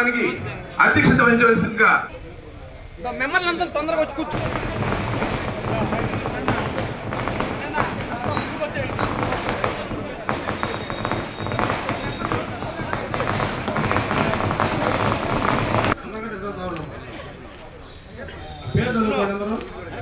కార్యక్రమానికి అధ్యక్షత వహించవలసిందిగా మిమ్మల్ని అంతా తొందరగా వచ్చి కూర్చో పేదలు అందరూ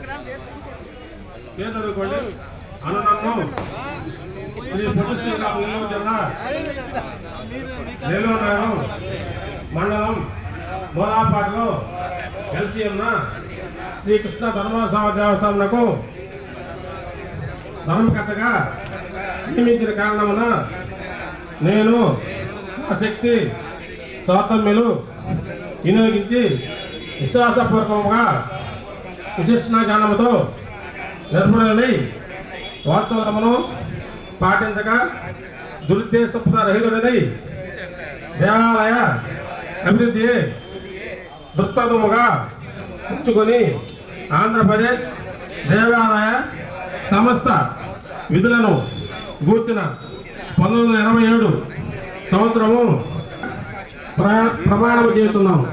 పేదలు కొండి అనునన్ను శ్రీ పొట్టి శ్రీరామ్ నెల్లూరు జిల్లా నెల్లూరు నగరం మండలం బోలాపాటలో కలిసి ఉన్న శ్రీకృష్ణ ధర్మోత్సవ దేవస్థానంకు ధర్మకర్తగా నియమించిన కారణమున నేను ఆ శక్తి స్వాతంత్ర్యులు వినియోగించి విశ్వాసపూర్వకంగా విశిష్ణ జ్ఞానముతో నిర్భరుడై వాస్తవమును పాటించక దురుద్దేశపు రహితుడై దేవాలయ అభివృద్ధి దృక్పథముగా ఉంచుకొని ఆంధ్రప్రదేశ్ దేవాలయ సంస్థ విధులను గూర్చిన పంతొమ్మిది వందల ఎనభై ఏడు సంవత్సరము ప్ర- ప్రమాణం చేస్తున్నాము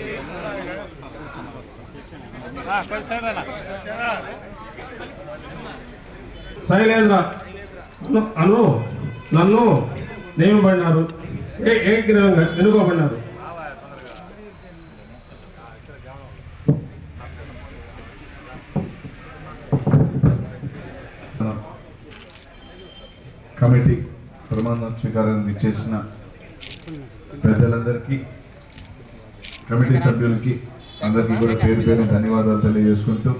శైలేంద్ర అను- అను నన్ను నియమబడినారు ఏ ఏకగ్రీవంగా ఎన్నుకోబడినారు కమిటీ ప్రమాణ స్వీకారానికి ఇచ్చేసిన పెద్దలందరికీ కమిటీ సభ్యులకి అందరికీ కూడా పేరు పేరు ధన్యవాదాలు తెలియజేసుకుంటూ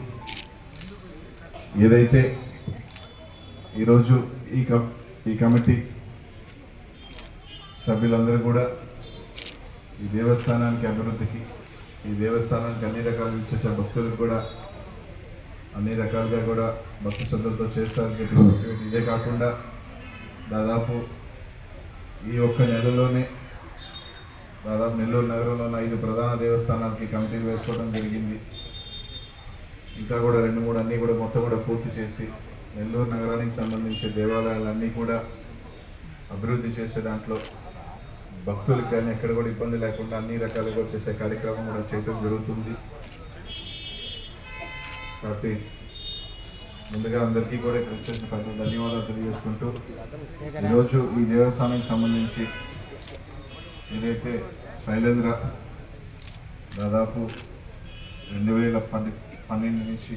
ఏదైతే ఈరోజు ఈ కమ్ ఈ కమిటీ సభ్యులందరూ కూడా ఈ దేవస్థానానికి అభివృద్ధికి ఈ దేవస్థానానికి అన్ని రకాలు ఇచ్చేసే భక్తులకు కూడా అన్ని రకాలుగా కూడా భక్తి శ్రద్ధలతో చేస్తారని చెప్పి చెప్పి ఇదే కాకుండా దాదాపు ఈ ఒక్క నెలలోనే దాదాపు నెల్లూరు నగరంలో ఉన్న ఐదు ప్రధాన దేవస్థానాలకి కమిటీలు వేసుకోవడం జరిగింది ఇంకా కూడా రెండు మూడు అన్నీ కూడా మొత్తం కూడా పూర్తి చేసి నెల్లూరు నగరానికి సంబంధించి దేవాలయాలన్నీ కూడా అభివృద్ధి చేసే దాంట్లో భక్తులకు కానీ ఎక్కడ కూడా ఇబ్బంది లేకుండా అన్ని రకాలుగా చేసే కార్యక్రమం కూడా చేయడం జరుగుతుంది కాబట్టి ముందుగా అందరికీ కూడా ఇక్కడ వచ్చేసిన పెద్ద ధన్యవాదాలు తెలియజేసుకుంటూ ఈరోజు ఈ దేవస్థానానికి సంబంధించి ఏదైతే శైలేంద్ర దాదాపు రెండు వేల పది పన్నెండు నుంచి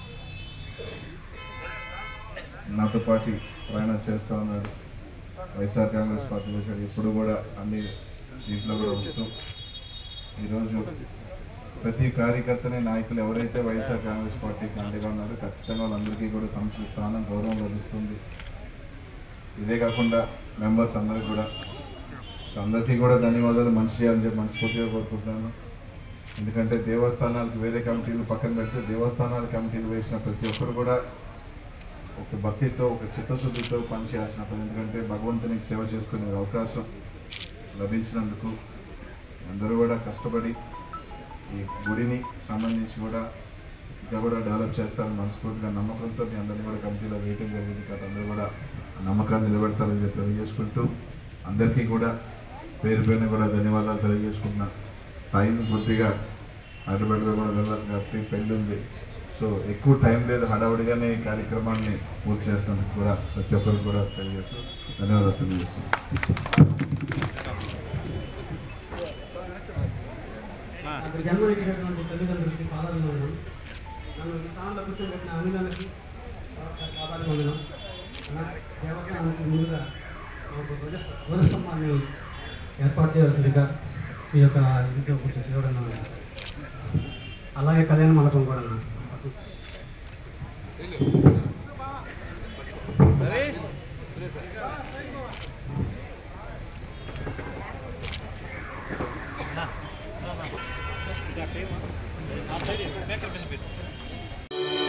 నాతో పాటు ప్రయాణం చేస్తూ ఉన్నాడు వైఎస్ఆర్ కాంగ్రెస్ పార్టీ వచ్చాడు ఇప్పుడు కూడా అన్ని దీంట్లో కూడా వస్తూ ఈరోజు ప్రతి కార్యకర్తని నాయకులు ఎవరైతే వైఎస్ఆర్ కాంగ్రెస్ పార్టీకి అండగా ఉన్నారో ఖచ్చితంగా వాళ్ళందరికీ కూడా సముచిత స్థానం గౌరవం లభిస్తుంది ఇదే కాకుండా మెంబర్స్ అందరికీ కూడా సో అందరికీ కూడా ధన్యవాదాలు మంచి చేయాలని చెప్పి మనస్ఫూర్తిగా కోరుకుంటున్నాను ఎందుకంటే దేవస్థానాలకు వేరే కమిటీలు పక్కన పెడితే దేవస్థానాల కమిటీలు వేసిన ప్రతి ఒక్కరు కూడా ఒక భక్తితో ఒక చిత్తశుద్ధితో పనిచేయాల్సిన పని ఎందుకంటే భగవంతునికి సేవ చేసుకునే అవకాశం లభించినందుకు అందరూ కూడా కష్టపడి ఈ గుడిని సంబంధించి కూడా ఇంకా కూడా డెవలప్ చేస్తారని మనస్ఫూర్తిగా నమ్మకంతో మీ అందరినీ కూడా కమిటీలో వేయటం జరిగింది కాబట్టి అందరూ కూడా ఆ నమ్మకాన్ని నిలబెడతారని చెప్పి తెలియజేసుకుంటూ అందరికీ కూడా పేరు పేరున కూడా ధన్యవాదాలు తెలియజేసుకుంటున్నా టైం కొద్దిగా హైదరాబాద్లో కూడా వెళ్ళాలి కాబట్టి పెళ్ళి ఉంది సో ఎక్కువ టైం లేదు హడావుడిగానే ఈ కార్యక్రమాన్ని పూర్తి చేసినందుకు కూడా ప్రతి ఒక్కరికి కూడా తెలియజేస్తూ ధన్యవాదాలు తెలియజేస్తున్నాను నాకు జన్మనిచ్చినటువంటి తల్లిదండ్రులకి పాదాభివందనం నన్ను ఈ స్థానంలో కూర్చోబెట్టిన అభినందనకి పాదాభివందనం అలా దేవస్థానానికి ముందుగా ఒక ధ్వజ ధ్వజస్తంభాన్ని ఏర్పాటు చేయాల్సిందిగా ఈ యొక్క ఇంట్లో కూర్చొని చూడడం అలాగే కళ్యాణ మండపం కూడా ఆ సైడ్ మేకర్ మీద పెట్టు